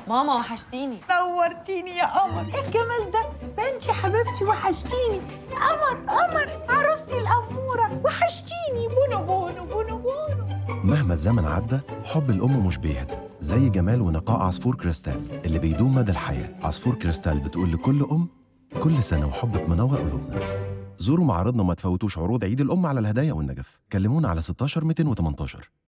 ماما وحشتيني نورتيني يا قمر ايه الجمال ده ما انت حبيبتي وحشتيني قمر قمر عروستي الأمورة وحشتيني بونو بونو بونو بونو مهما الزمن عدى حب الأم مش بيهدى زي جمال ونقاء عصفور كريستال اللي بيدوم مدى الحياة عصفور كريستال بتقول لكل أم كل سنة وحبك منور قلوبنا زوروا معارضنا وما تفوتوش عروض عيد الأم على الهدايا والنجف كلمونا على 16 218